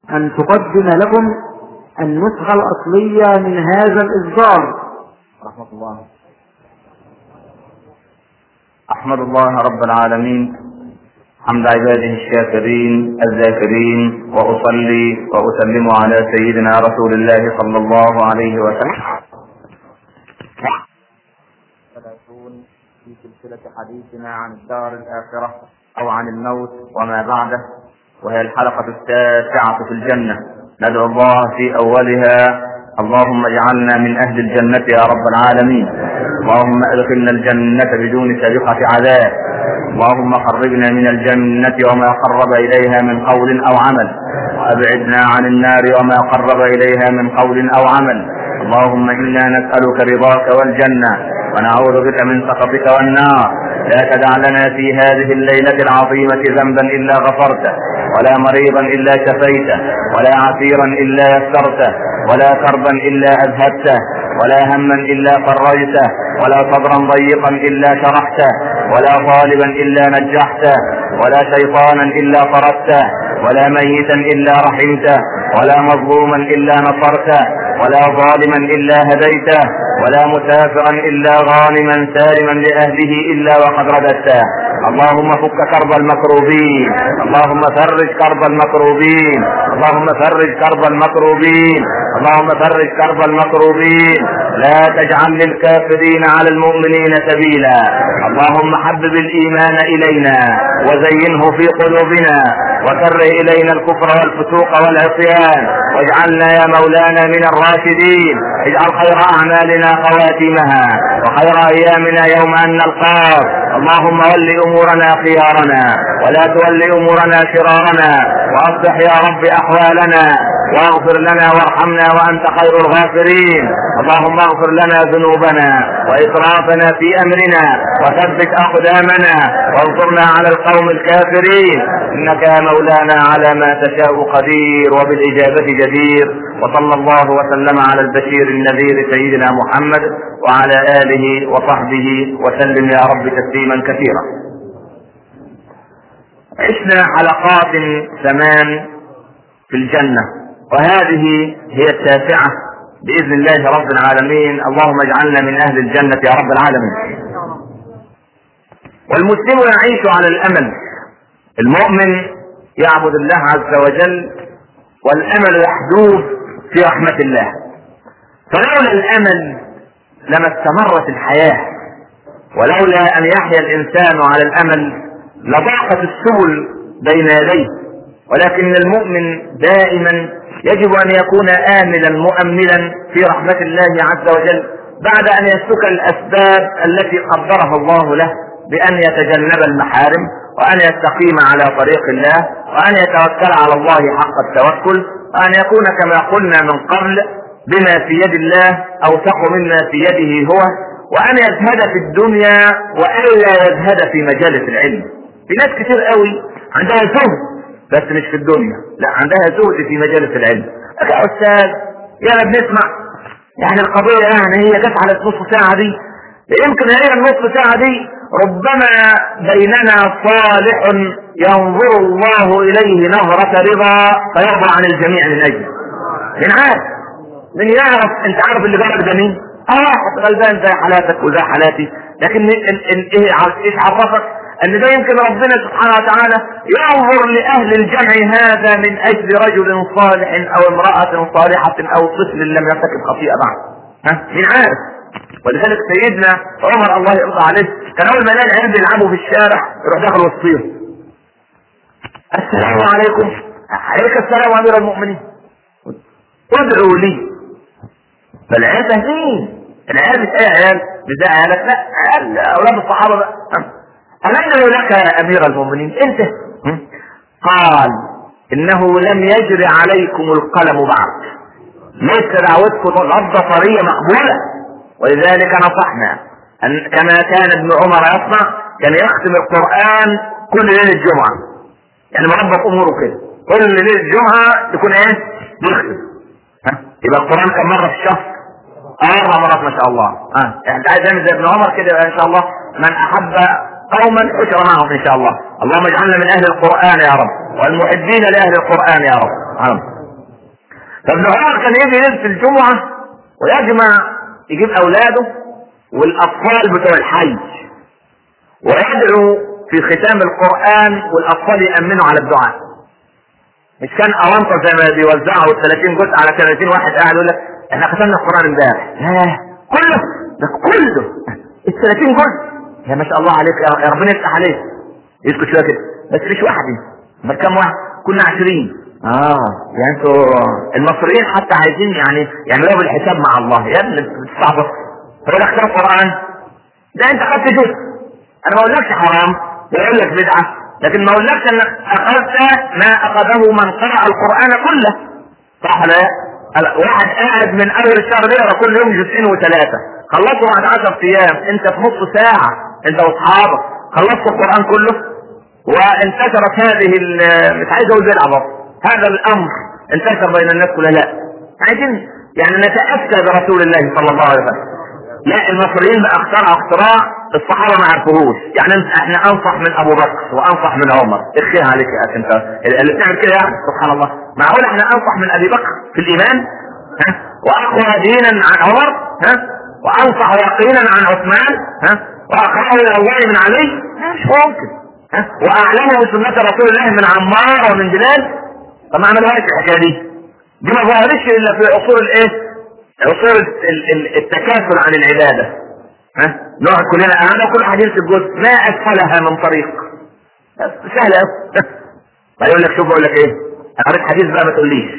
أن تقدم لكم النسخة الأصلية من هذا الإصدار رحمة الله أحمد الله رب العالمين حمد عباده الشاكرين الذاكرين وأصلي وأسلم على سيدنا رسول الله صلى الله عليه وسلم ثلاثون في سلسلة حديثنا عن الدار الآخرة أو عن الموت وما بعده وهي الحلقة التاسعة في الجنة ندعو الله في أولها اللهم اجعلنا من أهل الجنة يا رب العالمين اللهم ادخلنا الجنة بدون سابقة عذاب اللهم قربنا من الجنة وما قرب إليها من قول أو عمل وأبعدنا عن النار وما قرب إليها من قول أو عمل اللهم إنا نسألك رضاك والجنة ونعوذ بك من سخطك والنار لا تدع لنا في هذه الليلة العظيمة ذنبا إلا غفرته ولا مريضا إلا شفيته ولا عسيرا إلا يسرته ولا كربا إلا أذهبته ولا هما إلا فرجته ولا صدرا ضيقا إلا شرحته ولا طالبا إلا نجحته ولا شيطانا إلا طردته ولا ميتا إلا رحمته ولا مظلوما إلا نصرته ولا ظالما إلا هديته ولا مسافرا إلا غانما سالما لأهله إلا وقد رددته اللهم فك كرب المكروبين اللهم فرج كرب المكروبين اللهم فرج كرب المكروبين اللهم فرج كرب المكروبين لا تجعل للكافرين على المؤمنين سبيلا اللهم حبب الايمان الينا وزينه في قلوبنا وكره الينا الكفر والفسوق والعصيان واجعلنا يا مولانا من الراشدين اجعل خير اعمالنا خواتيمها وخير ايامنا يوم ان نلقاك اللهم ول امورنا خيارنا ولا تول امورنا شرارنا واصلح يا رب احوالنا واغفر لنا وارحمنا وانت خير الغافرين اللهم اغفر لنا ذنوبنا واسرافنا في امرنا وثبت اقدامنا وانصرنا على القوم الكافرين انك يا مولانا على ما تشاء قدير وبالاجابه جدير وصلى الله وسلم على البشير النذير سيدنا محمد وعلى اله وصحبه وسلم يا رب تسليما كثيرا عشنا حلقات ثمان في الجنه وهذه هي التاسعة بإذن الله رب العالمين اللهم اجعلنا من أهل الجنة يا رب العالمين والمسلم يعيش على الأمل المؤمن يعبد الله عز وجل والأمل يحدوه في رحمة الله فلولا الأمل لما استمرت الحياة ولولا أن يحيا الإنسان على الأمل لضاقت السبل بين يديه ولكن المؤمن دائما يجب ان يكون املا مؤملا في رحمة الله عز وجل بعد ان يسلك الاسباب التي قدرها الله له بان يتجنب المحارم وان يستقيم على طريق الله وان يتوكل على الله حق التوكل وان يكون كما قلنا من قبل بما في يد الله اوثق مما في يده هو وان يزهد في الدنيا والا يزهد في مجالس العلم في ناس كتير قوي عندها زهد بس مش في الدنيا لا عندها زهد في مجالس العلم يا استاذ يا بنسمع يعني القضية يعني هي جت على النص ساعة دي يمكن هي النص ساعة دي ربما بيننا صالح ينظر الله إليه نظرة رضا فيرضى عن الجميع من أجله من عارف من يعرف انت عارف اللي جرب ده مين اه غلبان زي حالاتك وزي حالاتي لكن ايه ايش عرفك ان ده يمكن ربنا سبحانه وتعالى ينظر لاهل الجمع هذا من اجل رجل صالح او امرأة صالحة او طفل لم يرتكب خطيئة بعد ها مين عارف ولذلك سيدنا عمر الله يرضى عليه كان اول ما يلاقي العيال بيلعبوا في الشارع يروح داخل وسطيهم السلام عليكم عليك السلام امير المؤمنين ادعوا لي فالعيال فاهمين العيال مش اي عيال مش زي عيالك لا عيال اولاد الصحابه بقى أمن لك يا أمير المؤمنين أنت قال إنه لم يجري عليكم القلم بعد ليس دعوتكم الأرض طرية مقبولة ولذلك نصحنا أن كما كان ابن عمر يصنع كان يختم القرآن كل ليلة الجمعة يعني مربط أموره كده كل ليلة الجمعة يكون إيه؟ يختم ها يبقى القرآن كم مرة في الشهر؟ أربع مرات ما شاء الله ها يعني عايز تعمل زي ابن عمر كده إن شاء الله من أحب قوما حشر معهم ان شاء الله اللهم اجعلنا من اهل القران يا رب والمحبين لاهل القران يا رب فابن عمر كان يجي ليله الجمعه ويجمع يجيب اولاده والاطفال بتوع الحي ويدعو في ختام القران والاطفال يامنوا على الدعاء مش كان اوانطه زي ما بيوزعوا ال 30 جزء على 30 واحد قاعد يقول لك احنا ختمنا القران امبارح لا كله ده كله ال 30 جزء يا ما شاء الله عليك يا يا ربنا يفتح عليك يسكت شويه كده بس مش وحدي امال كام واحد كنا 20 اه يعني انتوا المصريين حتى عايزين يعني يعملوها بالحساب مع الله يا ابني بتستعبط هو ده اختار القران ده انت خدت جزء انا ما اقولكش حرام بقول لك بدعه لكن ما اقولكش انك اخذت ما اخذه من قرأ القران كله صح ولا لا؟ واحد قاعد من اول الشهر يقرا كل يوم جزئين وثلاثه خلصوا بعد 10 ايام انت في نص ساعه انت واصحابك خلصت القران كله وانتشرت هذه ال- مش عايز اقول بدعه برضه هذا الامر انتشر بين الناس كلها لا عايزين يعني نتاسى برسول الله صلى الله عليه وسلم لا المصريين بقى اخترعوا اختراع الصحابه ما عرفوهوش يعني انت احنا انصح من ابو بكر وانصح من عمر اخيها عليك يا اخي انت اللي بتعمل كده يعني سبحان الله معقول احنا انصح من ابي بكر في الايمان ها واقوى دينا عن عمر ها وانصح يقينا عن عثمان ها واقرب الى الله من علي لا، مش ممكن ها واعلمه بسنه رسول الله من عمار ومن بلال طب ما عملوهاش الحكايه دي دي ما ظهرتش الا في عصور الايه عصور ال- ال- التكاسل عن العباده ها نقعد كلنا انا كل واحد يمسك جزء ما اسهلها من طريق بس سهله قوي يقول لك شوف اقول لك ايه انا قريت حديث بقى ما تقوليش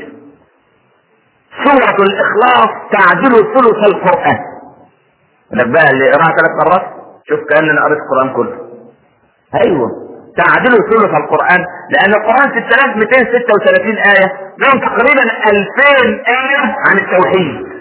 سورة الإخلاص تعدل ثلث القرآن. يقول لك بقى اللي يقراها ثلاث مرات شوف كأن أنا قريت القرآن كله. أيوه تعدل ثلث القرآن لأن القرآن 6236 آية منهم تقريبا 2000 آية عن التوحيد.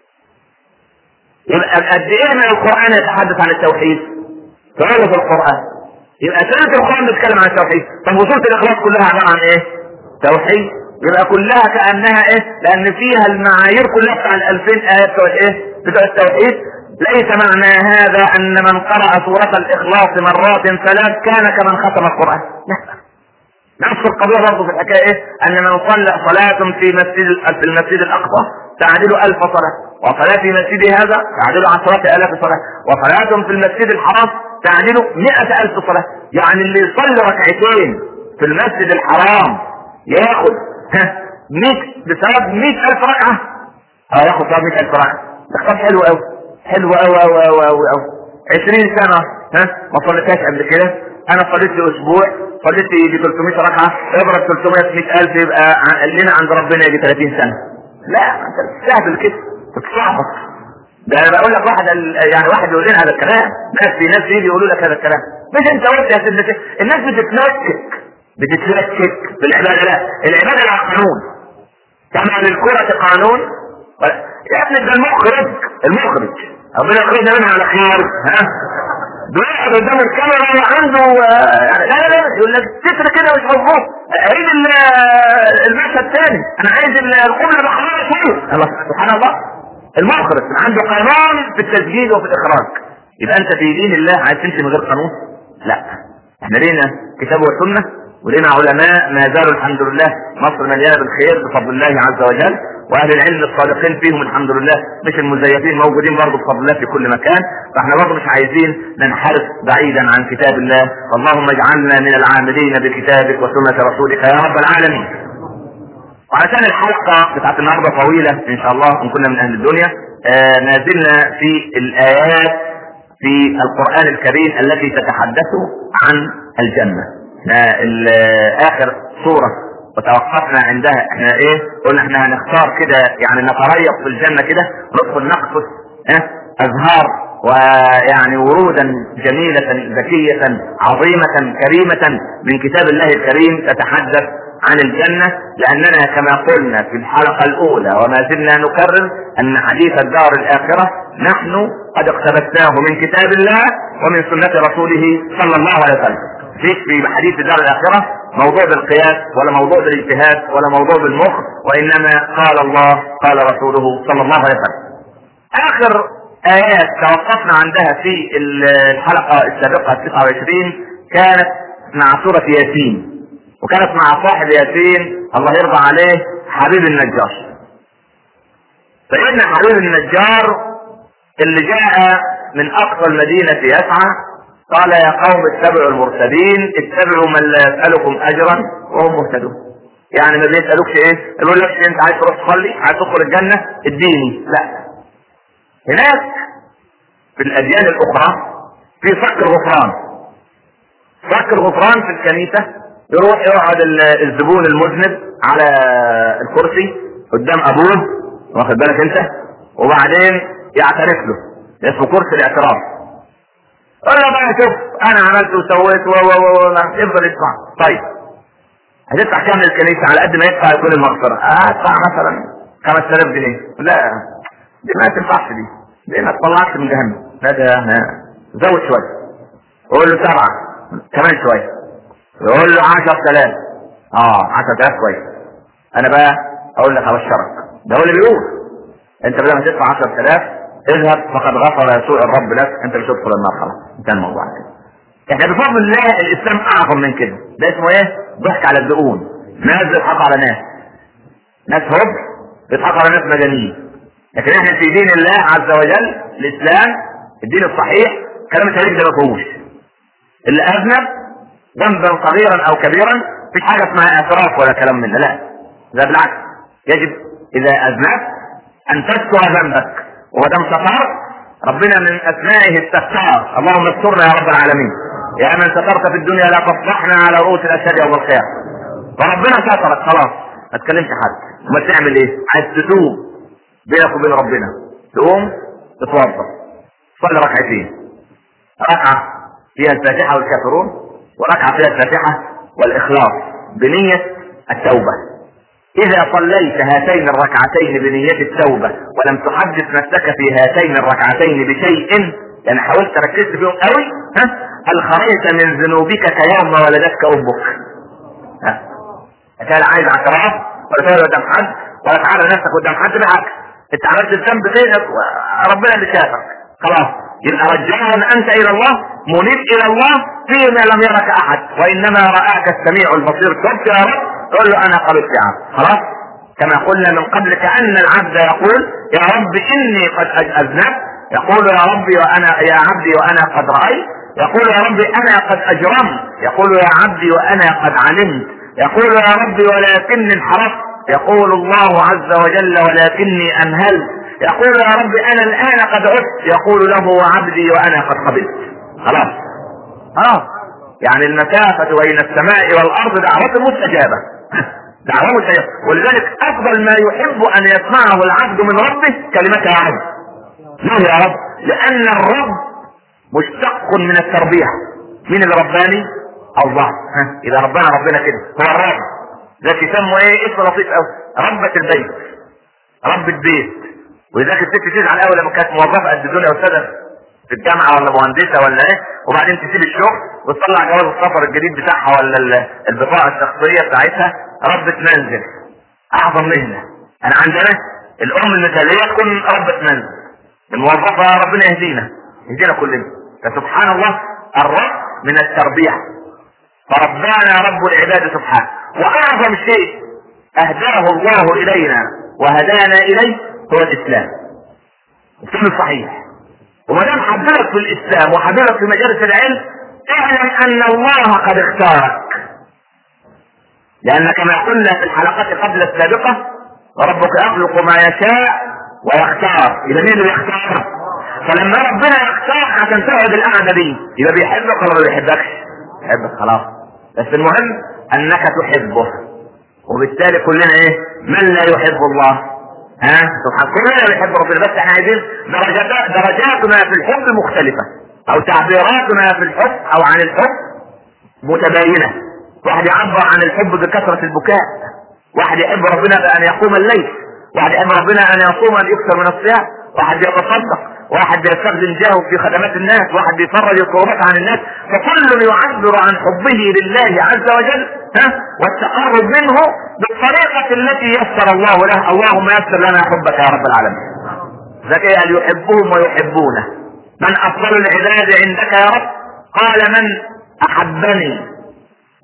يبقى قد ايه من القران يتحدث عن التوحيد؟ ثلث القران يبقى ثلث القران بيتكلم عن التوحيد طب وسوره الاخلاص كلها عباره عن ايه؟ توحيد يبقى كلها كانها ايه؟ لان فيها المعايير كلها بتاع ال 2000 ايه بتوع الايه؟ بتوع التوحيد ليس معنى هذا ان من قرأ سورة الاخلاص مرات ثلاث كان كمن ختم القرآن لا نفس القضية برضه في الحكاية ايه؟ ان من صلى صلاة في مسجد في المسجد الاقصى تعدل ألف صلاة وصلاة في مسجد هذا تعدل عشرات آلاف صلاة وصلاة في المسجد الحرام تعدل مئة ألف صلاة يعني اللي يصلي ركعتين في المسجد الحرام ياخد ها 100 بثواب 100000 ركعة اه ياخد ثواب 100000 ركعة ده كتاب حلو قوي حلو قوي قوي قوي قوي قوي 20 سنة ها ما صليتهاش قبل كده انا صليت لي اسبوع صليت يجي 300 ركعة اضرب 300 في 100000 يبقى ع- لنا عند ربنا يجي 30 سنة لا انت بتستهبل كده بتستعبط ده انا بقول لك واحد ال- يعني واحد يقول لنا هذا الكلام ناس في ناس يجي يقولوا لك هذا الكلام مش انت قلت يا سيدنا شيخ. الناس بتتلكك بتتلكك في العباده لا العباده لها قانون تعمل للكرة قانون ولا- يا ابني ده المخرج المخرج ربنا يخرجنا منها على خير ها بيقعد قدام الكاميرا وعنده آه، يعني لا لا لا يقول لك تتر كده مش مظبوط عيد ال- آه، المشهد الثاني انا عايز ال- القبله بحراره شويه الله سبحان الله المخرج عنده قانون في التسجيل وفي الاخراج يبقى انت في دين الله عايز تمشي من غير قانون لا احنا لينا كتاب وسنه ولنا علماء ما زالوا الحمد لله مصر مليانه بالخير بفضل الله عز وجل واهل العلم الصادقين فيهم الحمد لله مش المزيفين موجودين برضه بفضل الله في كل مكان فاحنا برضه مش عايزين ننحرف بعيدا عن كتاب الله اللهم اجعلنا من العاملين بكتابك وسنه رسولك يا رب العالمين وعشان الحلقة بتاعت النهاردة طويلة إن شاء الله إن كنا من أهل الدنيا آه ما زلنا في الآيات في القرآن الكريم التي تتحدث عن الجنة احنا ال- آخر سورة وتوقفنا عندها احنا ايه قلنا احنا هنختار كده يعني نتريث في الجنة كده ندخل نقصد اه ازهار ويعني ورودا جميلة ذكية عظيمة كريمة من كتاب الله الكريم تتحدث عن الجنة لأننا كما قلنا في الحلقة الأولى وما زلنا نكرر أن حديث الدار الآخرة نحن قد اقتبسناه من كتاب الله ومن سنة رسوله صلى الله عليه وسلم فيش في حديث الدار الآخرة موضوع بالقياس ولا موضوع بالاجتهاد ولا موضوع بالمخ وإنما قال الله قال رسوله صلى الله عليه وسلم آخر آيات توقفنا عندها في الحلقة السابقة 29 كانت مع سورة ياسين وكانت مع صاحب ياسين الله يرضى عليه حبيب النجار سيدنا حبيب النجار اللي جاء من اقصى المدينة يسعى قال يا قوم اتبعوا المرسلين اتبعوا من لا يسألكم اجرا وهم مهتدون يعني ما بيسألوكش ايه يقول لك انت عايز تروح تصلي عايز تدخل الجنة اديني لا هناك في الاديان الاخرى في صك الغفران صك الغفران في الكنيسة يروح يقعد الزبون المذنب على الكرسي قدام ابوه واخد بالك انت وبعدين يعترف له اسمه كرسي الاعتراف قول له بقى شوف انا عملت وسويت و و و يفضل يدفع طيب هتدفع كام للكنيسه على قد ما يدفع يكون المغفره هدفع مثلا 5000 جنيه لا دي ما تنفعش دي دي ما تطلعش من جهنم لا ده زود شويه قول له سبعه كمان شويه يقول له 10000 اه 10000 كويس انا بقى اقول لك ابشرك ده هو اللي بيقول انت بدل ما تدفع 10000 اذهب فقد غفر يسوع الرب لك انت مش هتدخل النار خلاص انتهى الموضوع احنا بفضل الله الاسلام اعظم من كده ده اسمه ايه ضحك على الدقون ناس بيضحكوا على ناس ناس هب بيضحكوا على ناس مجانين لكن احنا في دين الله عز وجل الاسلام الدين الصحيح كلام التاريخ ده ما فيهوش اللي اذنب ذنبا صغيرا او كبيرا مفيش حاجه اسمها اعتراف ولا كلام من ده لا ده بالعكس يجب اذا اذنبت ان تذكر ذنبك وما دام سترت ربنا من اسمائه الستار اللهم استرنا يا رب العالمين يا من سترت في الدنيا لا تفضحنا على رؤوس الاشهاد يوم القيامه فربنا سترك خلاص ما تكلمش حد وما تعمل ايه عايز تتوب بينك وبين ربنا تقوم تتوضا صلي ركعتين ركعه فيها الفاتحه والكافرون وركعه فيها الفاتحه والاخلاص بنيه التوبه إذا صليت هاتين الركعتين بنية التوبة ولم تحدث نفسك في هاتين الركعتين بشيء يعني حاولت ركزت فيهم قوي ها هل خرجت من ذنوبك كيوم ولدتك أمك ها كان عايز اعتراف ولا تعالى قدام حد ولا تعالى نفسك قدام حد بالعكس انت عملت الذنب بينك وربنا اللي شافك خلاص يبقى رجعها انت الى الله منيب الى الله فيما لم يرك احد وانما راك السميع البصير تبت يا رب تقول له انا قلت يا عبد خلاص كما قلنا من قبل كأن العبد يقول يا رب اني قد اذنبت يقول يا ربي وانا يا عبدي وانا قد رايت يقول يا ربي انا قد اجرمت يقول يا عبدي وانا قد علمت يقول يا ربي ولكني انحرفت يقول الله عز وجل ولكني انهلت يقول يا رب انا الان قد عدت يقول له عبدي وانا قد قبلت خلاص خلاص يعني المسافة بين السماء والارض دعوة مستجابة دعوة مستجابة ولذلك افضل ما يحب ان يسمعه العبد من ربه كلمة يا رب ليه يا رب لان الرب مشتق من التربية مين اللي رباني الله ها اذا ربنا ربنا كده هو الرب ده يسموا ايه اسم لطيف قوي ربة البيت رب البيت ولذلك الست تزعل قوي لما كانت موظفه قد الدنيا استاذه في الجامعه ولا مهندسه ولا ايه وبعدين تسيب الشغل وتطلع جواز السفر الجديد بتاعها ولا البطاقه الشخصيه بتاعتها ربة منزل اعظم مهنه انا عندنا الام المثاليه تكون ربة منزل الموظفه ربنا يهدينا يهدينا كلنا فسبحان الله الرب من التربيه فربنا رب العباد سبحانه واعظم شيء اهداه الله الينا وهدانا اليه هو الاسلام الاسلام الصحيح وما دام حببك في الاسلام وحببك في مجالس العلم اعلم ان الله قد اختارك لان كما قلنا في الحلقات قبل السابقه وربك يخلق ما يشاء ويختار اذا مين اللي بيختار فلما ربنا يختار عشان تقعد القعده دي يبقى بيحبك ولا ما بيحبكش يحبك خلاص بس المهم انك تحبه وبالتالي كلنا ايه من لا يحب الله ها سبحان كلنا بنحب ربنا بس احنا عايزين درجات درجاتنا في الحب مختلفه او تعبيراتنا في الحب او عن الحب متباينه واحد يعبر عن الحب بكثره البكاء واحد يحب ربنا بان يقوم الليل واحد يحب ربنا ان يصوم ان يكثر من الصيام واحد يتصدق واحد بيستخدم جاهه في خدمات الناس واحد بيفرج الكربات عن الناس فكل يعبر عن حبه لله عز وجل ها والتقرب منه بالطريقة التي يسر الله له اللهم يسر لنا حبك يا رب العالمين ذكي أن يحبهم ويحبونه من أفضل العباد عندك يا رب قال من أحبني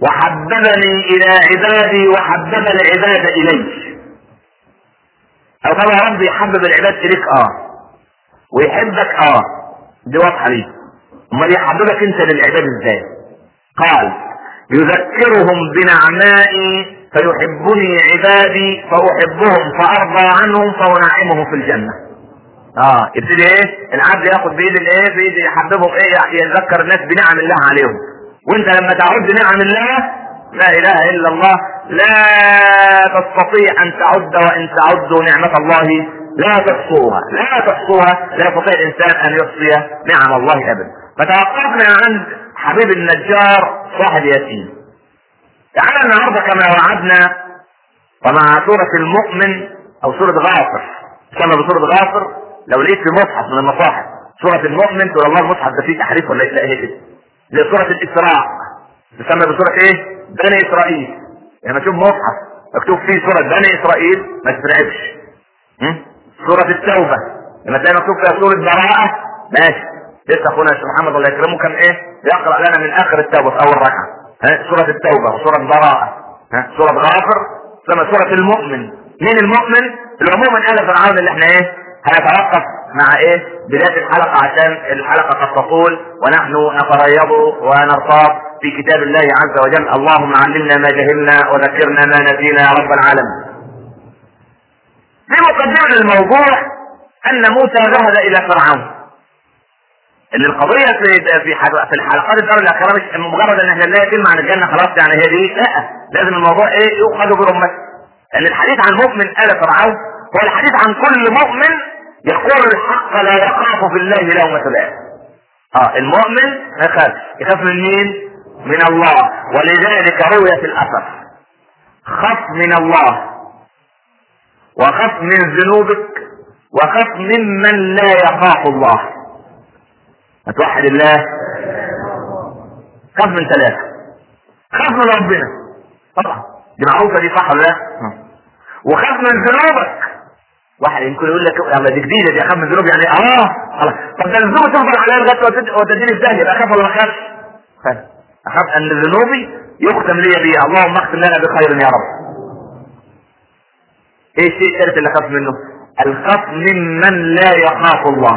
وحببني إلى عبادي وحبب العباد إلي او طب يا رب يحبب العباد اليك اه ويحبك اه دي واضحه ليه امال يحببك انت للعباد ازاي قال يذكرهم بنعمائي فيحبني عبادي فاحبهم فارضى عنهم فانعمهم في الجنه اه يبتدي ايه العبد ياخد بايد الايه بايد يحببهم ايه يذكر الناس بنعم الله عليهم وانت لما تعد نعم الله لا اله الا الله لا تستطيع ان تعد وان تعدوا نعمة الله لا تحصوها لا تحصوها لا يستطيع الانسان ان يحصي نعم الله ابدا فتوقفنا عند حبيب النجار صاحب ياسين تعالى النهارده كما وعدنا ومع سورة المؤمن او سورة غافر كما بسورة غافر لو لقيت في مصحف من المصاحف سورة المؤمن تقول الله المصحف ده فيه تحريف ولا لا هي كده زي سورة الإسراء تسمى بسورة إيه؟ بني إسرائيل لما تشوف مصحف مكتوب فيه سورة بني إسرائيل ما تترعبش سورة التوبة لما تلاقي مكتوب فيها سورة براءة ماشي لسه أخونا الشيخ محمد الله يكرمه كان إيه؟ يقرأ لنا من آخر التوبة في أول ركعة ها سورة التوبة وسورة براءة ها سورة غافر ثم سورة المؤمن مين المؤمن؟ العموم آل فرعون اللي احنا ايه؟ هنتوقف مع ايه بداية الحلقة عشان الحلقة قد تطول ونحن نتريض ونرتاض في كتاب الله عز وجل اللهم علمنا ما جهلنا وذكرنا ما نسينا يا رب العالمين في مقدمة الموضوع ان موسى ذهب الى فرعون ان القضية في في في الحلقات الدار الاخيرة مش مجرد ان احنا نلاقي كلمة عن الجنة خلاص يعني هي دي لا لازم الموضوع ايه يؤخذ برمته ان الحديث عن مؤمن ال فرعون هو الحديث عن كل مؤمن يقول الحق لا يخاف في الله لومة لائم اه المؤمن ما يخاف يخاف من مين من الله ولذلك روي في الاثر خف من الله وخف من ذنوبك وخف ممن لا يخاف الله هتوحد الله خاف من ثلاثة خاف من ربنا طبعا دي معروفة دي صح ولا لا؟ وخاف من ذنوبك واحد يمكن يقول لك يلا دي جديده دي اخاف من الذنوب يعني اه خلاص طب ده الذنوب تفضل عليا لغايه وتديني في داهيه يبقى اخاف ولا ما اخافش؟ اخاف ان ذنوبي يختم لي بها اللهم اختم لنا بخير يا رب ايه الشيء الثالث اللي اخاف منه؟ الخوف ممن لا يخاف الله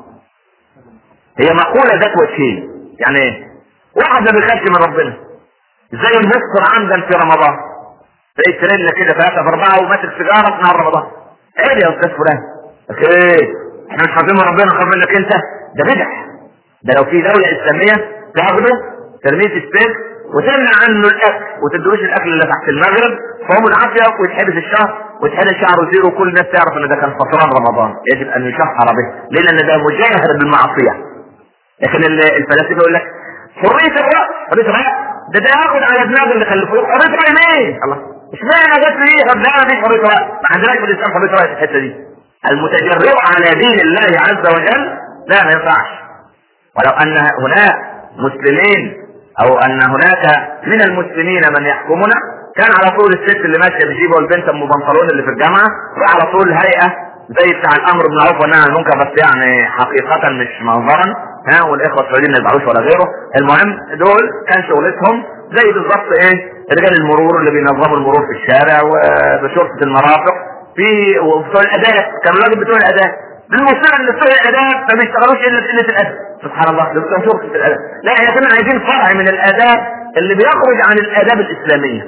هي مقولة ذات وجهين يعني ايه؟ واحد ما بيخافش من ربنا زي المفطر عمدا في رمضان زي تريلا كده ثلاثة في أربعة وماسك سيجارة في نهار رمضان ايه يا استاذ فلان ايه احنا مش حافظين ربنا خاف منك انت ده بدع ده لو في دولة اسلامية تاخده ترميه في السجن وتمنع عنه الاكل وتدوش الاكل اللي تحت المغرب فهو العافية ويتحبس الشهر ويتحل شعره زيرو وكل الناس تعرف ان ده كان فطران رمضان يجب ان يشهر به ليه لان ده مجاهر بالمعصية لكن الفلاسفة يقول لك حرية الرأي حرية الرأي ده ده ياخد على دماغ اللي خلفوه حرية الرأي مين الله اشمعنى جت لي طب لا مفيش حريه راي ما عندناش في الاسلام حريه راي في الحته دي المتجرئ على دين الله عز وجل لا ما ينفعش ولو ان هناك مسلمين او ان هناك من المسلمين من يحكمنا كان على طول الست اللي ماشيه بجيبه والبنت ام بنطلون اللي في الجامعه وعلى طول هيئه زي بتاع الامر بالمعروف والنهي عن المنكر بس يعني حقيقه مش منظرا ها والاخوه السعوديين ما يزعلوش ولا غيره المهم دول كان شغلتهم زي بالظبط ايه رجال المرور اللي بينظموا المرور في الشارع وبشرطه المرافق في وبتوع الاداب كانوا الراجل بتوع الاداب المصيبه ان بتوع الاداب ما بيشتغلوش الا في قله الادب سبحان الله دول بتوع شرطه الاداب لا احنا كنا عايزين فرع من الاداب اللي بيخرج عن الاداب الاسلاميه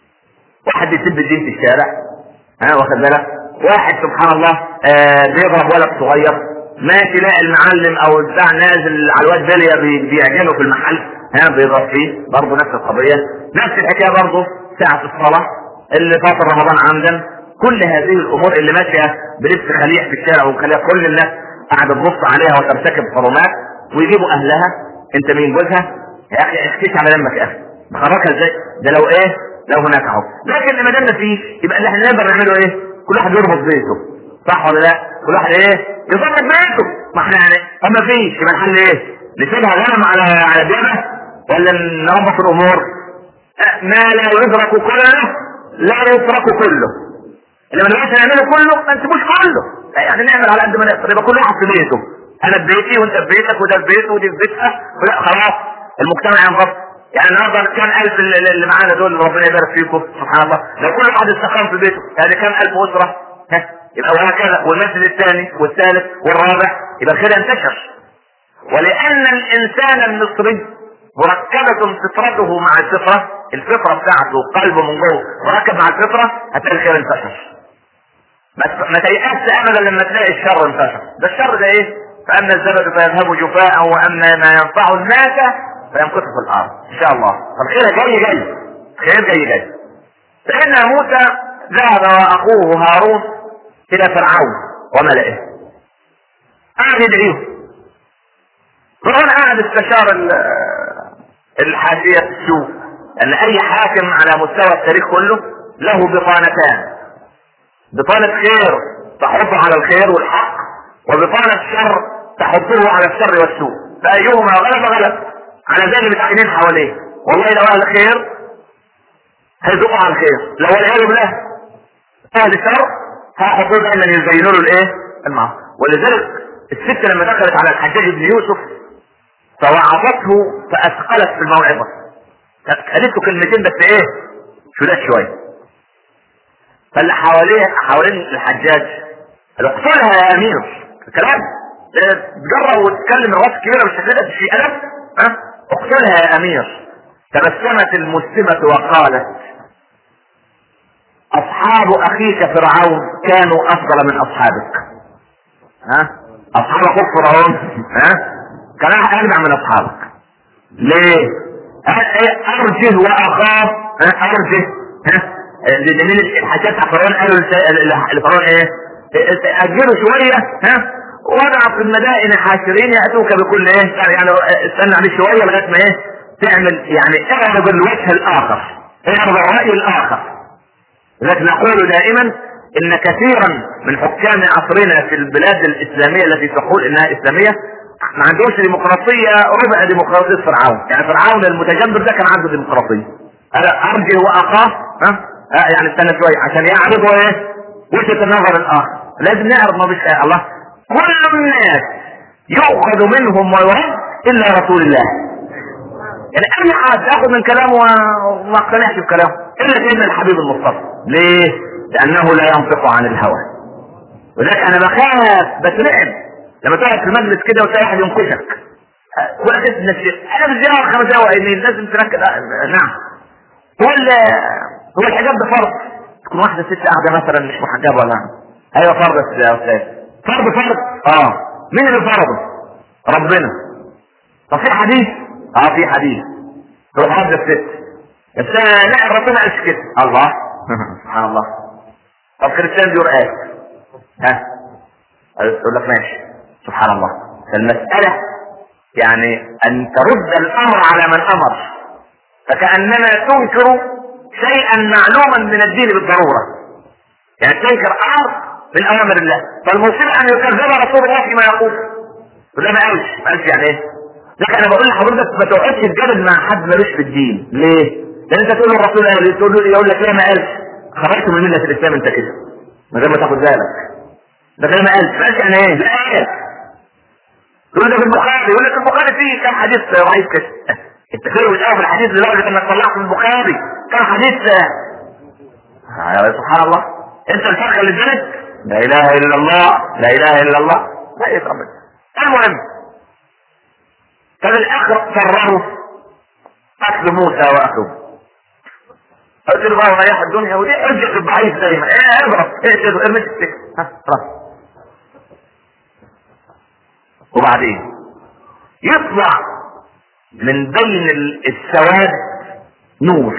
واحد يسب الدين في الشارع ها واخد بالك واحد سبحان الله آه بيضرب ولد صغير ماشي لاقي المعلم او بتاع نازل على الواد بليه بيعجنه في المحل ها بيضرب فيه برضه نفس القضيه نفس الحكايه برضه ساعه الصلاه اللي فاطر رمضان عمدا كل هذه الامور اللي ماشيه بلبس خليع في الشارع وخليع كل الناس قاعده تبص عليها وترتكب حرمات ويجيبوا اهلها انت مين جوزها يا اخي احكيش على دمك يا اخي بخرجها ازاي ده لو ايه لو هناك اهو لكن ما دام فيه يبقى اللي احنا نقدر نعمله ايه كل واحد يربط بيته صح ولا لا كل واحد ايه يظبط بيته ما احنا يعني اما فيش يبقى الحل ايه نسيبها غنم على على ديابه ولا نربط الامور ما لا يدرك كله لا يترك كله اللي ما نقدرش نعمله كله ما نسيبوش كله يعني نعمل على قد ما نقدر يبقى كل واحد في بيته انا في بيتي وانت في بيتك وده في بيته ودي في بيتها ولا خلاص المجتمع ينضبط يعني النهارده كام الف اللي معانا دول ربنا يبارك فيكم سبحان الله لو كل واحد استقام في بيته يعني كام الف اسره ها يبقى وهكذا والمسجد الثاني والثالث والرابع يبقى الخير ينتشر ولان الانسان المصري مركبة فطرته مع الفطرة الفطرة بتاعته قلبه من جوه مركب مع الفطرة هتلاقي الخير انتشر ما ما تيأس ابدا لما تلاقي الشر انتشر ده الشر ده ايه فاما الزبد فيذهب جفاء واما ما ينفع الناس فيمكث في الارض ان شاء الله فالخير جاي جاي الخير جاي جاي فان موسى ذهب واخوه هارون الى فرعون وملئه قعد يدعيهم فرعون قعد استشار ال- الحاشية السوء ان اي حاكم على مستوى التاريخ كله له بطانتان بطانة خير تحض على الخير والحق وبطانة شر تحضه على الشر والسوء فأيهما غلب غلب على ذلك متعينين حواليه والله لو أهل خير هيزقوا على الخير لو والعياذ بالله أهل شر هيحطوه دايما يزينوا له الإيه؟ المعصية ولذلك الست لما دخلت على الحجاج بن يوسف فوعظته فأثقلت في الموعظة قالت له كلمتين بس إيه؟ شداد شوية فاللي حواليه حوالين الحجاج قالوا اقتلها يا امير الكلام تجرب وتتكلم الراس كبيره بالشكل ده في ادب ها اقتلها يا امير تبسمت المسلمة وقالت اصحاب اخيك فرعون كانوا افضل من اصحابك ها اصحاب اخوك فرعون ها كان اجدع من اصحابك ليه ارجه واخاف ها ارجه ها لان الحاجات بتاع فرعون قالوا لس- لفرعون ايه؟ اجلوا شويه ها وضع في المدائن حاشرين ياتوك بكل ايه؟ يعني يعني استنى عليه شويه لغايه ما ايه؟ تعمل يعني اعرض الوجه الاخر اعرض الراي الاخر لذلك نقول دائما ان كثيرا من حكام عصرنا في البلاد الاسلاميه التي تقول انها اسلاميه ما عندهمش ديمقراطيه ربع ديمقراطيه فرعون، يعني فرعون المتجبر ده كان عنده ديمقراطيه. انا ارجع واخاف ها آه يعني استنى شويه عشان يعرضوا ايه؟ وجهه النظر الاخر، لازم نعرض ما فيش الله. كل الناس يؤخذ منهم ويرد الا رسول الله. يعني اي حد ياخذ من كلامه وما اقتنعش بكلامه الا سيدنا الحبيب المصطفى ليه؟ لانه لا ينطق عن الهوى ولذلك انا بخاف بترعب لما تقعد في مجلس كده وتلاقي واحد ينكشك ولا تسمع انا مش جاي خمس دقايق يمين لازم تركز آه، نعم هو ال- هو الحجاب ده فرض تكون واحده ست قاعده مثلا مش محجبه ولا ايوه فرض يا استاذ فرض فرض اه مين اللي فرضه؟ ربنا طب في حديث؟ اه في حديث تروح هذا الست بس أنا لا الرسول ما قالش كده الله سبحان الله طب كريستيان بيقول ايه؟ ها يقول لك ماشي سبحان الله المسألة يعني ان ترد الامر على من امر فكأنما تنكر شيئا معلوما من الدين بالضرورة يعني تنكر امر من اوامر الله فالمصير ان يكذب رسول الله فيما يقول وده ما قالش ما قالش يعني ايه لكن انا بقول لحضرتك ما تقعدش تجادل مع حد ملوش في الدين ليه؟ لان انت تقول له الرسول قال تقول له يقول لك ليه ما قالش خرجت من مله الاسلام انت كده من غير ما تاخد بالك ده غير ما قالش ما قالش يعني ايه؟ لا قال يقول لك البخاري يقول لك البخاري فيه كم حديث ضعيف كده انت خير الاول في الحديث لدرجه انك طلعت من البخاري كم حديث آه، يا سبحان الله انت الفرق اللي اديتك لا اله الا الله لا اله الا الله لا يتقبل المهم فبالاخر قرروا قتل موسى واخوه قلت له بقى ريح الدنيا ودي ارجع الضعيف دايما ايه اضرب اقتل ارمي السكه ها خلاص وبعدين يطلع من بين ال- السواد نور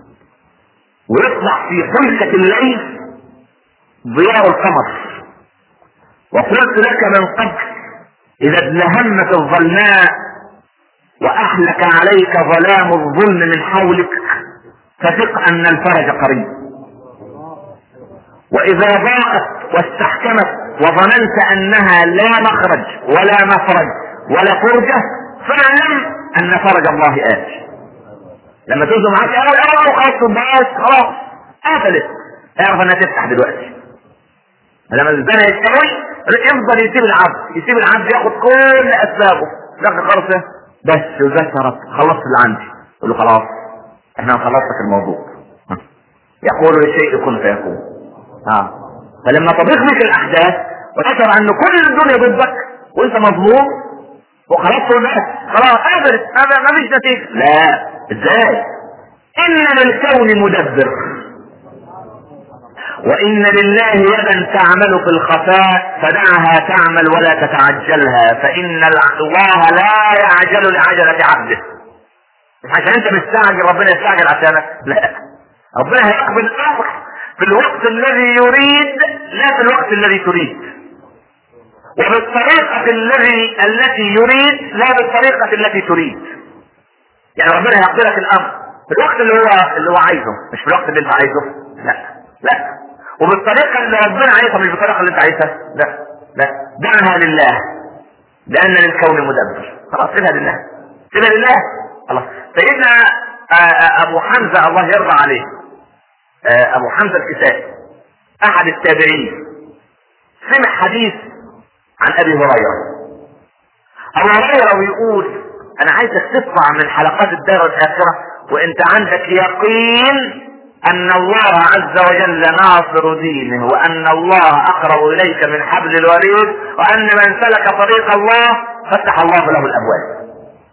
ويطلع في حلقة الليل ضياء القمر وقلت لك من قبل إذا ادلهمت الظلماء وأحلك عليك ظلام الظلم من حولك فثق أن الفرج قريب وإذا ضاقت واستحكمت وظننت أنها لا مخرج ولا مفرج ولا فرجة فاعلم أن فرج الله آت لما تنزل معاك أول أول خلاص بس خلاص قفلت اعرف انها تفتح دلوقتي لما الزنا يستوي يفضل يسيب العبد يسيب العبد ياخد كل اسبابه لكن خلاص إيه؟ بس وبس يا رب خلصت اللي عندي يقول له خلاص احنا خلصت الموضوع ها. يقول للشيء كن فيكون اه فلما تضيق بك الاحداث وتشعر ان كل الدنيا ضدك وانت مظلوم وخلاص تقول خلاص قابلت ما فيش نتيجه لا ازاي ان للكون مدبر وان لله يدا تعمل في الخفاء فدعها تعمل ولا تتعجلها فان الله لا يعجل لعجله عبده مش عشان انت مستعجل ربنا يستعجل عشانك لا ربنا هيقبل الامر في الوقت الذي يريد لا في الوقت الذي تريد وبالطريقة الذي التي يريد لا بالطريقة التي تريد يعني ربنا هيقبل لك الامر في الوقت اللي هو اللي هو عايزه مش في الوقت اللي انت عايزه لا لا وبالطريقة اللي ربنا عايزها مش بالطريقة اللي انت عايزها لا لا دعها لله لان للكون مدبر خلاص سيبها لله سيبها لله خلاص سيدنا ابو حمزة الله يرضى عليه ابو حمزة الكسائي احد التابعين سمع حديث عن ابي هريرة ابو هريرة بيقول انا عايزك تطلع من حلقات الدار الاخرة وانت عندك يقين ان الله عز وجل ناصر دينه وان الله اقرب اليك من حبل الوريد وان من سلك طريق الله فتح الله له الابواب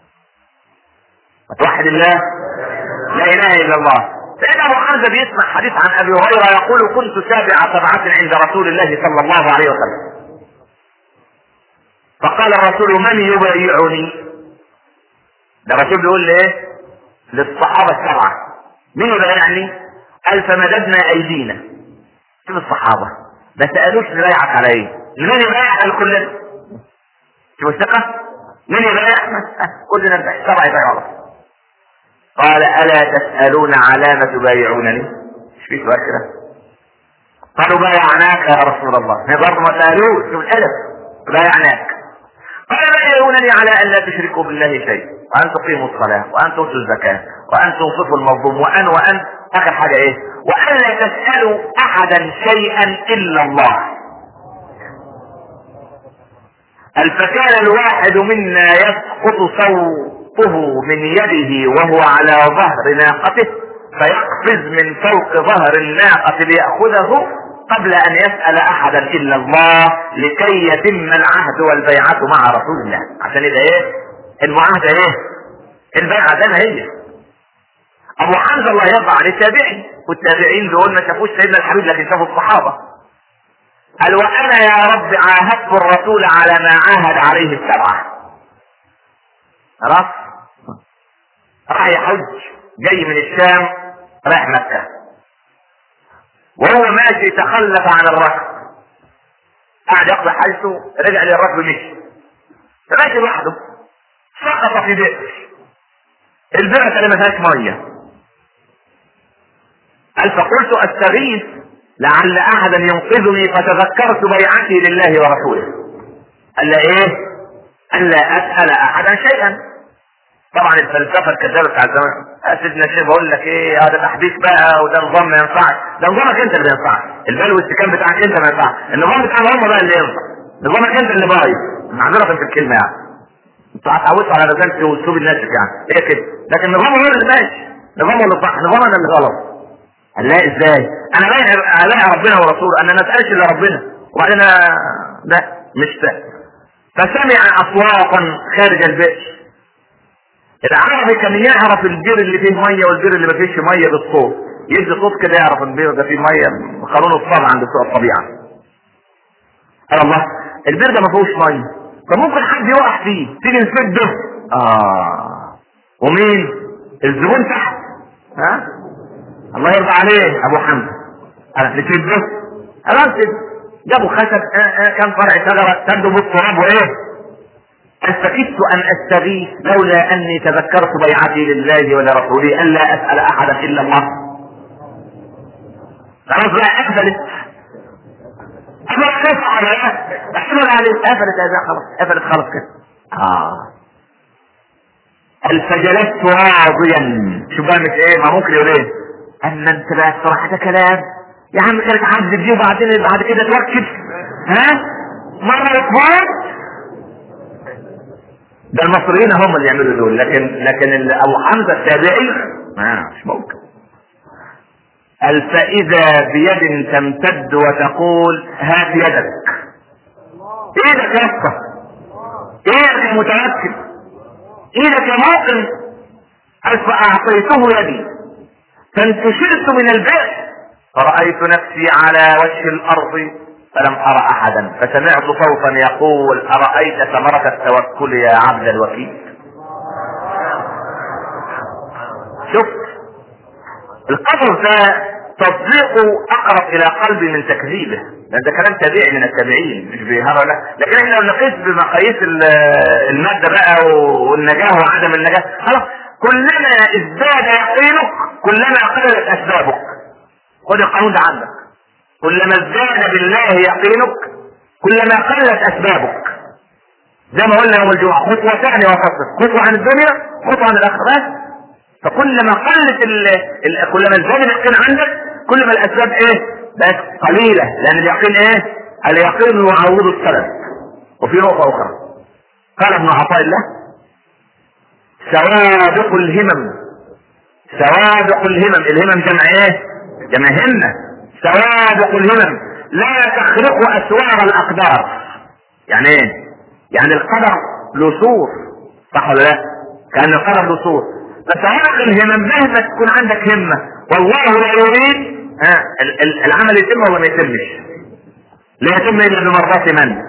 توحد الله لا اله الا الله سيدنا ابو حمزه بيسمع حديث عن ابي هريره يقول كنت سابع سبعه عند رسول الله صلى الله عليه وسلم فقال الرسول من يبايعني ده الرسول بيقول ليه للصحابه السبعه مين يبايعني قال فمددنا ايدينا شوف الصحابه ما سالوش نبايعك على ايه مين يبايع على كلنا شوف الثقه مين يبايع كلنا نبايع سبعه يبايعوا الله قال الا تسالون على ما تبايعونني مش في سؤال كده قالوا بايعناك يا رسول الله هي برضه ما سالوش شوف الادب بايعناك قال بايعونني على ان لا تشركوا بالله شيء وان تقيموا الصلاه وان تؤتوا الزكاه وان تنصفوا المظلوم وان وان اخر حاجه ايه وان لا تسالوا احدا شيئا الا الله قال فكان الواحد منا يسقط صوته من يده وهو على ظهر ناقته فيقفز من فوق ظهر الناقة ليأخذه قبل أن يسأل أحدا إلا الله لكي يتم العهد والبيعة مع رسول الله عشان يبقى إيه؟ المعاهدة إيه؟ البيعة ده ما هي أبو حمزة الله يرضى عليه التابعي والتابعين دول ما شافوش سيدنا الحبيب لكن شافوا الصحابة قال وأنا يا رب عاهدت الرسول على ما عاهد عليه السبعة خلاص راح يحج جاي من الشام رايح مكة وهو ماشي تخلف عن الركب قعد يقضي حاجته رجع للركب مشي فماشي لوحده سقط في بئر البئر اللي ما فيهاش ميه قال فقلت استغيث لعل احدا ينقذني فتذكرت بيعتي لله ورسوله قال لا ايه قال لا اسال احدا شيئا طبعا الفلسفه الكذابه بتاع الزمان سيدنا الشيخ بقول لك ايه هذا تحديث بقى وده نظام ما ينفعش ده نظامك انت اللي ينفعك البال والاستكان بتاعك انت ما ينفعش النظام بتاعنا هم بقى اللي ينفع نظامك انت اللي بايظ معذره في الكلمه يعني انتوا هتعودوا على رزانتي واسلوب الناس يعني ايه كده لكن نظام هو اللي ماشي نظام اللي صح نظام انا اللي غلط قال لا ازاي انا الاقي ربنا ورسوله انا ما اسالش الا ربنا وبعدين لا مش سهل فسمع اصواتا خارج البئر العربي كان يعرف البير اللي فيه ميه والبير اللي ما فيهش ميه بالصوت يدي صوت كده يعرف البير ده فيه ميه قانون الطبع عند بتوع الطبيعه قال الله البير ده ما فيهوش ميه فممكن حد يقع فيه تيجي نسده اه ومين الزبون تحت ها الله يرضى عليه ابو حمزه قال نسده خلاص جابوا خشب كان فرع شجره سدوا بالتراب وايه استكدت ان استغيث لولا اني تذكرت بيعتي لله ولرسوله الا اسال احدا الا الله خلاص بقى قفلت قفلت على احمل عليه قفلت هذا خلاص قفلت خلاص كده اه فجلست راضيا شو بقى مش ايه ما ممكن يقول ايه اما انت بقى الصراحه ده كلام يا عم كانت عبد دي وبعدين بعد كده توكل ها مره يقبض ده المصريين هم اللي يعملوا دول لكن لكن ابو حمزه التابعي ما مش ممكن قال فإذا بيد تمتد وتقول هات يدك ايدك يا اسطى ايدك يا متوكل ايدك يا موقن قال فأعطيته يدي فانتشرت من البئر فرأيت نفسي على وجه الأرض فلم أرى أحدا فسمعت صوتا يقول أرأيت ثمرة التوكل يا عبد الوكيل شفت القصص ده تصديقه اقرب الى قلبي من تكذيبه لان ده كلام تابعي من التابعين مش بيهرى لا لكن احنا لو نقيس بمقاييس ال- الماده بقى والنجاه وعدم النجاه خلاص كلما ازداد يقينك كلما قلت اسبابك خد القانون ده عندك كلما ازداد بالله يقينك كلما قلت اسبابك زي ما قلنا يوم الجمعه خطوه ثانيه وفصل خطوه عن الدنيا خطوه عن الاخره بس فكلما قلت ال... ال... كلما ازداد اليقين عندك كلما الاسباب ايه بقت قليله لان اليقين ايه اليقين يعوض السلف وفي نقطه اخرى قال ابن عطاء الله سوابق الهمم سوابق الهمم الهمم جمع ايه جمع همه سوابق الهمم لا تخرق اسوار الاقدار يعني ايه يعني القدر له صور صح ولا لا كان القدر له صور فسوابق الهمم مهما تكون عندك همه والله لا يريد ها ال- ال- العمل يتم ولا ما يتمش لا يتم الا بمرضات من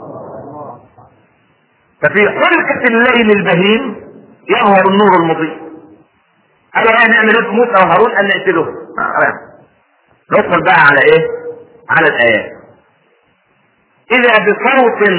ففي حلقة الليل البهيم يظهر النور المضيء قالوا ايه نعمل ايه في موسى وهارون ان نقتلهم آه، ندخل بقى على ايه على الايات اذا بصوت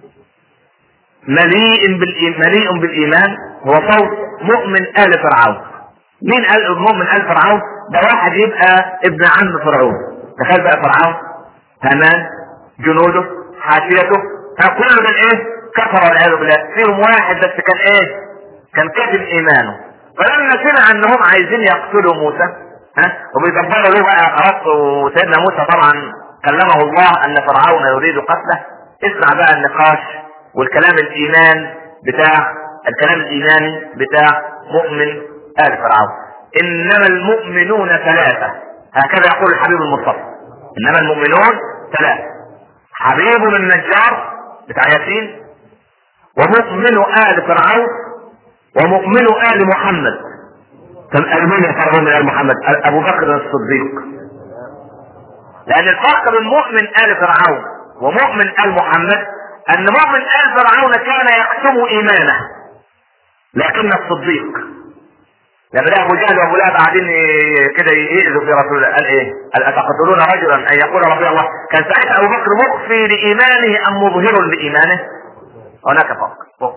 مليء بالإيمان مليء بالايمان هو صوت مؤمن ال فرعون مين قال مؤمن ال فرعون ده واحد يبقى ابن عم فرعون تخيل بقى فرعون هامان جنوده حاشيته ها كل من ايه كفر والعياذ بالله فيهم واحد بس كان ايه كان كاتب ايمانه فلما سمع انهم عايزين يقتلوا موسى ها وبيدبروا له بقى خلاص وسيدنا موسى طبعا كلمه الله ان فرعون يريد قتله اسمع بقى النقاش والكلام الايمان بتاع الكلام الايماني بتاع مؤمن ال فرعون انما المؤمنون ثلاثه هكذا يقول الحبيب المصطفى انما المؤمنون ثلاثه حبيب النجار بتاع ياسين ومؤمن ال فرعون ومؤمن ال محمد طب من يفرغون من ال محمد ابو بكر الصديق لان الفرق بين مؤمن ال فرعون ومؤمن ال محمد ان مؤمن ال فرعون كان يكتم ايمانه لكن الصديق لما لقى ابو جهل وابو لهب قاعدين ي- كده يأذوا في رسول الله قال ايه؟ قال اتقتلون رجلا ان يقول ربي الله كان ساعتها ابو بكر مخفي لايمانه ام مظهر لايمانه؟ هناك فرق فرق.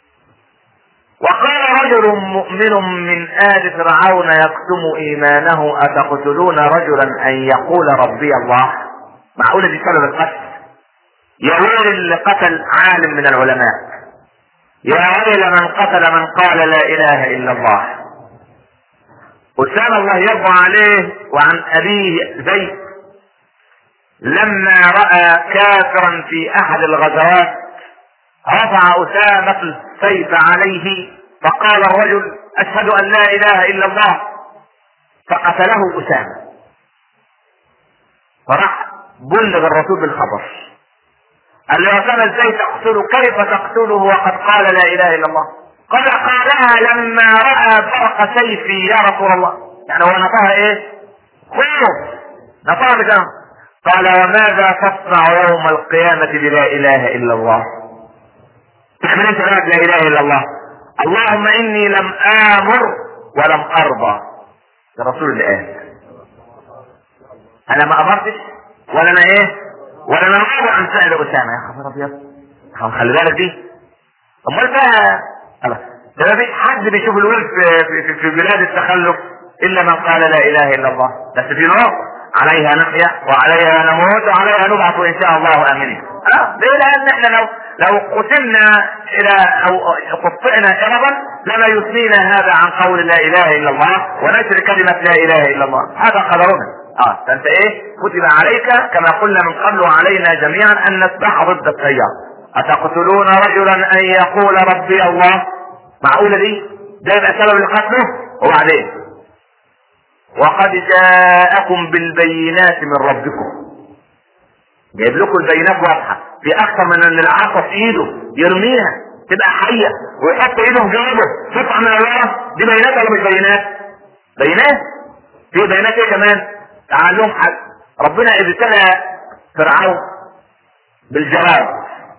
وقال رجل مؤمن من آل فرعون يكتم إيمانه أتقتلون رجلا أن يقول ربي الله معقولة دي سبب القتل يا ويل اللي قتل عالم من العلماء يا ويل من قتل من قال لا إله إلا الله أسامة الله يرضى عليه وعن أبيه زيد لما رأى كافرا في أحد الغزوات رفع أسامة السيف عليه فقال الرجل أشهد أن لا إله إلا الله فقتله أسامة فراح بلغ الرسول بالخبر قال له يا أسامة ازاي تقتله كيف تقتله وقد قال لا إله إلا الله قال قالها لما رأى برق سيفي يا رسول الله يعني هو نطاها ايه خوف نطاها بجنب قال وماذا تصنع يوم القيامة بلا إله إلا الله تعمل انت بقى لا اله الا الله اللهم اني لم امر ولم ارضى ده رسول الله انا ما امرتش ولا انا ايه ولا انا راضي عن فعل اسامه يا خبر ابيض خلي بالك دي امال بقى الله. ده ما فيش حد بيشوف الولد في, في, في, في بلاد التخلف الا من قال لا اله الا الله بس في نار عليها نحيا وعليها نموت وعليها نبعث ان شاء الله امنين اه ليه لان احنا لو لو قتلنا الى او قطعنا اربا لما يثنينا هذا عن قول لا اله الا الله ونشر كلمه لا اله الا الله هذا قدرنا اه فانت ايه كتب عليك كما قلنا من قبل وعلينا جميعا ان نسبح ضد التيار اتقتلون رجلا ان يقول ربي الله معقوله دي ده يبقى سبب لقتله وبعدين وقد جاءكم بالبينات من ربكم جايب لكم البينات واضحه في اكثر من ان العصا في ايده يرميها تبقى حيه ويحط ايده في جيبه تطلع من الورا دي بينات ولا مش بينات؟ بينات في بينات ايه كمان؟ تعال لهم حد ربنا اذ ابتلى فرعون بالجراد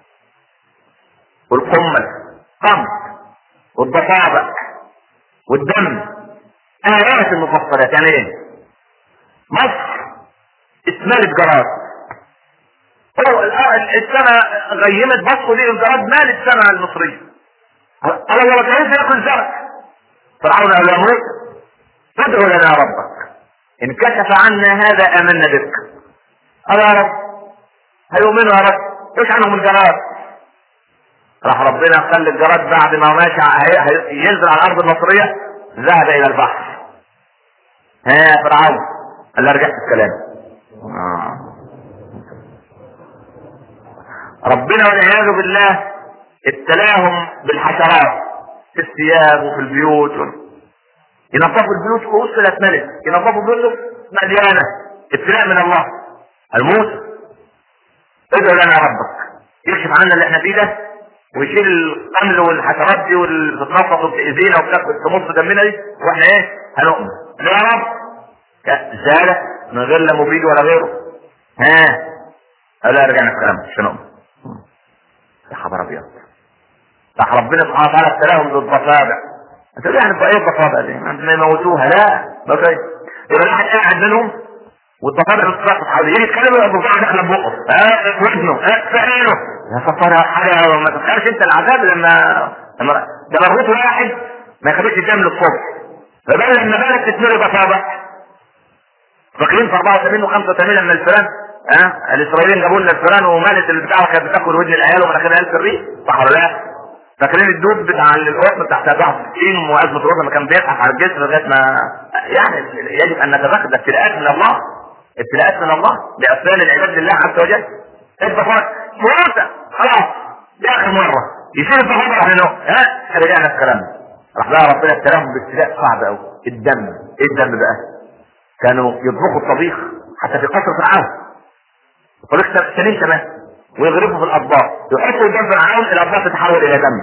والقمل قمل والضفادع والدم آيات المفصلات يعني ايه؟ مصر اتملت جراد هو السماء غيمت بصوا ليه الجراد مال السماء المصرية قال الله تعالى ياكل زرع فرعون قال له موسى ادعو لنا ربك ان كشف عنا هذا امنا بك قال يا رب هيؤمنوا يا رب ايش عنهم الجراد راح ربنا خلى الجراد بعد ما ماشي ينزل على الارض المصريه ذهب الى البحر ها يا فرعون قال له رجعت الكلام آه. ربنا والعياذ بالله ابتلاهم بالحشرات في الثياب وفي البيوت ينظفوا البيوت وصلت ملك ينظفوا بيوتهم مليانه ابتلاء من الله الموت ادعو لنا ربك يكشف عنا اللي احنا فيه ده ويشيل القمل والحشرات دي واللي بتتنفض وبتاذينا وبتاكل تمص دمنا دي واحنا ايه هنؤمن يا رب زالت من غير لا مبيد ولا غيره ها لا رجعنا الكلام مش هنؤمن يا خبر ابيض راح ربنا سبحانه وتعالى ابتلاهم بالضفادع انت يعني ايه الضفادع دي؟ ما يموتوها لا بس يبقى الواحد قاعد منهم والضفادع بتتساقط حواليه يجي يتكلم يبقى الضفادع داخله بقه ها في ودنه ها في عينه يا صفار حاجه ما تتخيلش انت العذاب لما لما ده مربوط واحد ما يخليش ينام للصبح فبالك لما بالك تتمري ضفادع فاكرين في 84 و 85 لما الفيران ها الاسرائيليين جابوا لنا الفيران ومالت البتاع كانت بتاكل ودن العيال ومناخيرها في الريق صح ولا لا؟ فاكرين الدود بتاع القطن بتاع 67 وازمه الوطن لما كان بيزحف على الجسر لغايه ما يعني يجب ان نتذكر ده ابتلاءات من الله ابتلاءات من الله لاسباب العباد لله عز وجل الضفادع موسى خلاص دي اخر مره يشيل الضفادع منه ها رجعنا الكلام راح بقى ربنا ابتلاهم بابتلاء صعب قوي الدم ايه الدم بقى؟ كانوا يطبخوا الطبيخ حتى في قصر فرعون الطبيخ سليم تمام ويغرفوا في الاطباق يحطوا قدام فرعون الاطباق تتحول الى دم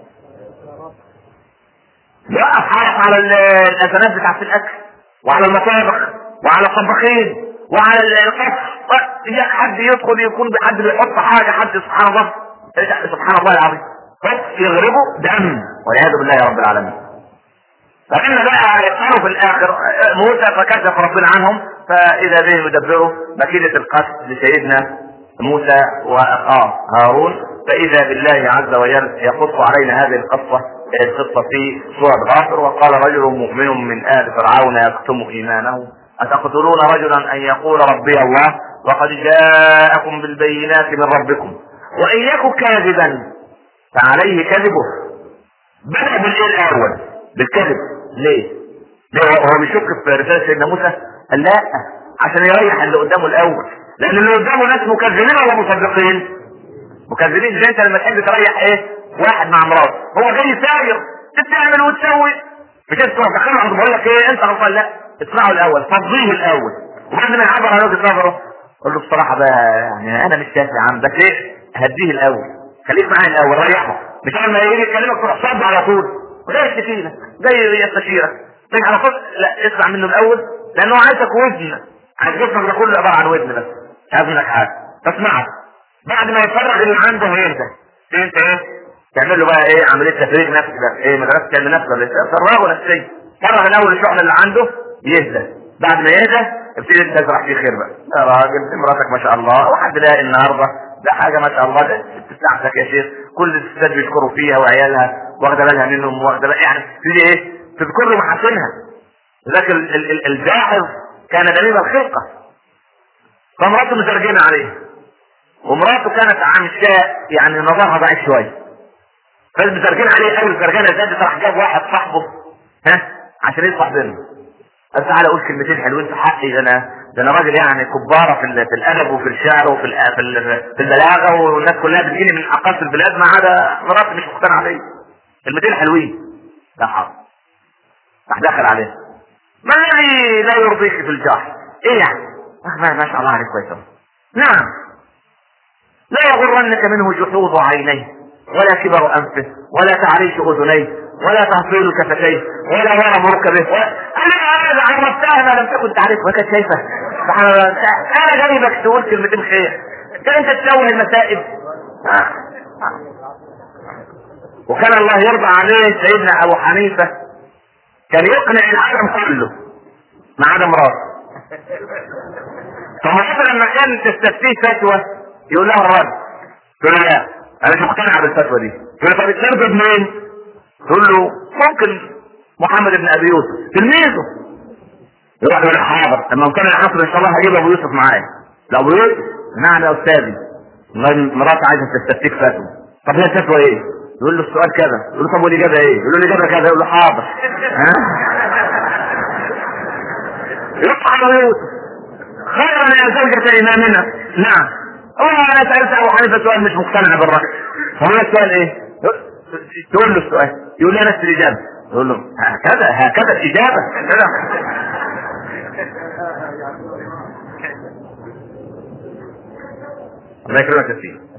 يوقف حرق على الازمات بتاعت الاكل وعلى المطابخ وعلى الطباخين وعلى القصر حد يدخل يكون بحد بيحط حاجه حد سبحان الله سبحان الله العظيم بس يغربوا دم والعياذ بالله يا رب العالمين فإن بقى يقالوا في الآخر موسى فكشف ربنا عنهم فإذا به يدبروا مكيدة القتل لسيدنا موسى وأخاه هارون فإذا بالله عز وجل يقص علينا هذه القصة القصة في سورة غافر وقال رجل مؤمن من آل فرعون يكتم إيمانه أتقتلون رجلا أن يقول ربي الله وقد جاءكم بالبينات من ربكم وإن يك كاذبا فعليه كذبه بدأ بالإيه الأول بالكذب ليه؟ ليه هو بيشك في رسالة سيدنا موسى؟ قال لا عشان يريح اللي قدامه الأول لأن اللي قدامه ناس مكذبين ولا مصدقين؟ مكذبين زي أنت لما تحب تريح إيه؟ واحد مع مراته هو جاي ساير تعمل وتسوي مش انت تروح تدخله عند بقول لك ايه انت غلطان لا اسمعه الاول فضيه الاول وبعد ما يعبر عن وجهه نظره قول له بصراحه بقى يعني انا مش شايف يا عم بس ليه؟ هديه الاول خليك معايا الاول ريحه مش لما يجي يكلمك تروح صد على طول وده يشتكيلك جاي يستشيرك تيجي على طول لا اسمع منه الاول لانه عايزك ودن عايز جسمك ده كله عباره عن ودن بس مش عايز منك حاجه فاسمعه بعد ما يفرغ اللي عنده هيهدى انت ايه تعمل له بقى ايه عمليه تفريغ نفسي بقى ايه مدرسه تعمل نفسي ولا فرغه نفسيا فرغ الاول الشحنه اللي عنده يهدى بعد ما يهدى ابتدي انت تزرع فيه خير بقى يا راجل مراتك ما شاء الله وحد لاقي النهارده ده حاجه ما شاء الله ده بتاعتك يا شيخ كل الستات بيشكروا فيها وعيالها واخده بالها منهم واخده بالها يعني تيجي ايه تذكر له محاسنها لكن ال- ال- ال- الجاحظ كان دليل الخلقه فمراته مزرجنه عليه ومراته كانت عمشاء يعني نظرها ضعيف شويه فالمزرجين عليه قوي الزرجانه زاد راح جاب واحد صاحبه ها عشان يصلح بينهم قال تعالى اقول كلمتين حلوين في حقي ده انا ده انا راجل يعني كباره في ال- في الادب وفي الشعر وفي ال- في ال- في البلاغه والناس كلها بتجيني من اقاصي البلاد ما عدا مراتي مش مقتنعه بيا كلمتين حلوين ده حاضر راح دخل عليه ما الذي لا يرضيك في الجار ايه يعني ما ما شاء الله عليك كويس نعم لا يغرنك منه جحوظ عينيه ولا كبر انفه ولا تعريش اذنيه ولا تهطيل كفتيه ولا ورم ركبه ولا... انا عرفتها ما لم تكن تعرفها وكانت شايفه سبحان الله انا غريبك تقول كلمتين خير انت انت تسوي المسائل آه. وكان الله يرضى عليه سيدنا ابو حنيفه كان يقنع العالم كله ما عدا مراته فمرات لما كان تستفتيه فتوى يقول لها الرد تقول له لا انا مش مقتنع بالفتوى دي تقول له طب ترضى منين؟ تقول له ممكن محمد بن ابي يوسف تلميذه يروح يقول حاضر لما كان العصر ان شاء الله هجيب ابو يوسف معايا لا ابو يوسف نعم يا استاذي والله مراتي عايزه تستفتيك فتوى طب هي الفتوى ايه؟ يقول له السؤال كذا يقول له طب والاجابه ايه؟ يقول له الاجابه كذا يقول له حاضر ها؟ يروح ابو يوسف خيرا يا زوجة إمامنا نعم هو أنا سألت أبو حنيفة سؤال مش مقتنع بالرأي هو السؤال إيه؟ تقول له السؤال يقول لي نفس الإجابة يقول له هكذا هكذا الإجابة هكذا الله يكرمك يا سيدي